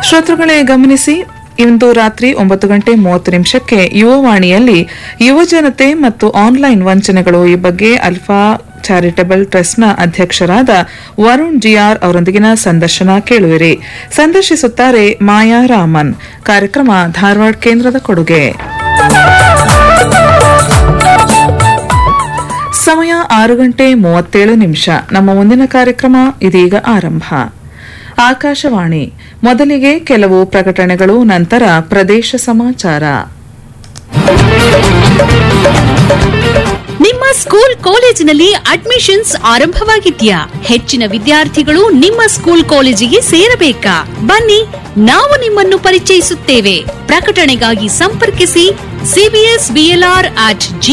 ಶ್ರೋತೃಗಳೇ ಗಮನಿಸಿ ಇಂದು ರಾತ್ರಿ ಒಂಬತ್ತು ಗಂಟೆ ಮೂವತ್ತು ನಿಮಿಷಕ್ಕೆ ಯುವವಾಣಿಯಲ್ಲಿ ಯುವಜನತೆ ಮತ್ತು ಆನ್ಲೈನ್ ವಂಚನೆಗಳು ಈ ಬಗ್ಗೆ ಅಲ್ಫಾ ಚಾರಿಟಬಲ್ ಟ್ರಸ್ಟ್ನ ಅಧ್ಯಕ್ಷರಾದ ವರುಣ್ ಜಿಆರ್ ಅವರೊಂದಿಗಿನ ಸಂದರ್ಶನ ಕೇಳುವಿರಿ ಸಂದರ್ಶಿಸುತ್ತಾರೆ ಮಾಯಾ ರಾಮನ್ ಕಾರ್ಯಕ್ರಮ ಧಾರವಾಡ ಕೇಂದ್ರದ ಕೊಡುಗೆ ಸಮಯ ಆರು ಗಂಟೆ ಮೂವತ್ತೇಳು ನಿಮಿಷ ನಮ್ಮ ಮುಂದಿನ ಕಾರ್ಯಕ್ರಮ ಇದೀಗ ಆರಂಭ ಆಕಾಶವಾಣಿ ಮೊದಲಿಗೆ ಕೆಲವು ಪ್ರಕಟಣೆಗಳು ನಂತರ ಪ್ರದೇಶ ಸಮಾಚಾರ ನಿಮ್ಮ ಸ್ಕೂಲ್ ಕಾಲೇಜಿನಲ್ಲಿ ಅಡ್ಮಿಷನ್ಸ್ ಆರಂಭವಾಗಿದ್ಯಾ ಹೆಚ್ಚಿನ ವಿದ್ಯಾರ್ಥಿಗಳು ನಿಮ್ಮ ಸ್ಕೂಲ್ ಕಾಲೇಜಿಗೆ ಸೇರಬೇಕಾ ಬನ್ನಿ ನಾವು ನಿಮ್ಮನ್ನು ಪರಿಚಯಿಸುತ್ತೇವೆ ಪ್ರಕಟಣೆಗಾಗಿ ಸಂಪರ್ಕಿಸಿ ಸಿಬಿಎಸ್ ಬಿಎಲ್ಆರ್ ಅಟ್